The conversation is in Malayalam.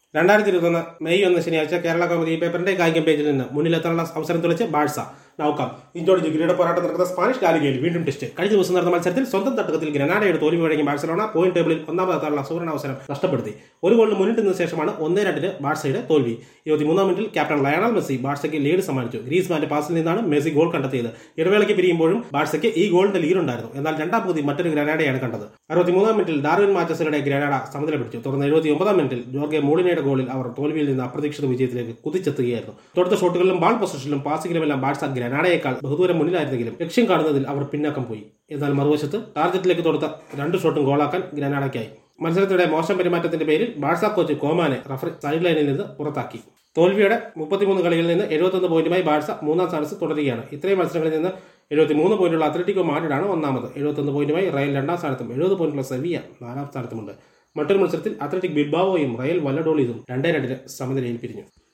രണ്ടായിരത്തി ഇരുപത്തൊന്ന് മെയ് ഒന്ന് ശനിയാഴ്ച കേരള കൗമുദി പേപ്പറിന്റെ കായികം പേജിൽ നിന്ന് മുന്നിലെത്താനുള്ള അവസരം തുളച്ച് ബാഴ്സ നൌക്കാം ഇഞ്ചോടിച്ച് കിരീട പോരാട്ടം നടക്കുന്ന സ്പാനിഷ് ലാലിഗയിൽ വീണ്ടും ടെസ്റ്റ് കഴിഞ്ഞ ദിവസം നടന്ന മത്സരത്തിൽ സ്വന്തം തട്ടകത്തിൽ ഗ്രനാഡയുടെ തോൽവി വഴങ്ങി ബാഴ്സലോണ പോയിന്റ് ടേബിളിൽ ഒന്നാമതെത്താനുള്ള സുവർണ അവസരം നഷ്ടപ്പെടുത്തി ഒരു ഗോളിന് മുന്നിട്ടുന്ന ശേഷമാണ് ഒന്നേ രണ്ടിന് ബാഴ്സയുടെ തോൽവി ഇരുപത്തിമൂന്നാം മിനിറ്റിൽ ക്യാപ്റ്റൻ ലയണൽ മെസ്സി ബാഴ്സയ്ക്ക് ലീഡ് സമ്മാനിച്ചു ഗ്രീസ്മാന്റെ പാസിൽ നിന്നാണ് മെസ്സി ഗോൾ കണ്ടെത്തിയത് ഇടവേളയ്ക്ക് പിരിയുമ്പോഴും ബാഴ്സയ്ക്ക് ഈ ഗോളിന്റെ ലീഡ് ഉണ്ടായിരുന്നു എന്നാൽ രണ്ടാം പകുതി മറ്റൊരു ഗ്രനാഡയാണ് കണ്ടത് അറുപത്തിമൂന്നാം മിനിറ്റിൽ ഡാർവിൻ മാച്ചസിലൂടെ ഗ്രനാഡ സമനില പിടിച്ചു തുടർന്ന് എഴുപത്തി ഒമ്പതാം മിനിറ്റിൽ ജോർഗെ മൂളിനയുടെ ഗോളിൽ അവർ തോൽവിയിൽ നിന്ന് അപ്രതീക്ഷിത വിജയത്തിലേക്ക് കുതിച്ചെത്തുകയായിരുന്നു തൊടുത്ത ഷോട്ടുകളിലും ബാൾ പൊസിഷനിലും പാസിംഗിലുമെല്ലാം ബാഴ്സ ഗ്രനാഡയേക്കാൾ ബഹുദൂരം മുന്നിലായിരുന്നെങ്കിലും ലക്ഷ്യം കാണുന്നതിൽ അവർ പിന്നാക്കം പോയി എന്നാൽ മറുവശത്ത് ടാർഗറ്റിലേക്ക് തൊടുത്ത രണ്ട് ഷോട്ടും ഗോളാക്കാൻ ഗ്രനാഡയ്ക്കായി മത്സരത്തിനിടെ മോശം പെരുമാറ്റത്തിന്റെ പേരിൽ ബാഴ്സ കോച്ച് കോമാനെ റഫറി സൈഡ് ലൈനിൽ നിന്ന് പുറത്താക്കി തോൽവിയുടെ മുപ്പത്തിമൂന്ന് കളികളിൽ നിന്ന് എഴുപത്തൊന്ന് പോയിന്റുമായി ബാഴ്സ മൂന്നാം സ്ഥാനത്ത് തുടരുകയാണ് ഇത്രയും മത്സരങ്ങളിൽ നിന്ന് എഴുപത്തിമൂന്ന് പോയിന്റുള്ള അത്ലറ്റിക്കോ മാഡ്രിഡാണ് ഒന്നാമത് എഴുപത്തൊന്ന് പോയിന്റുമായി റയൽ രണ്ടാം സ്ഥാനത്തും എഴുപത് പോയിന്റുള്ള സെവിയ നാലാം സ്ഥാനത്തുമുണ്ട് മറ്റൊരു മത്സരത്തിൽ അത്ലറ്റിക് ബിൽബാവോയും റയൽ വല്ലഡോളിയും രണ്ടേ രണ്ടിന് സമനിലയിൽ പിരിഞ്ഞു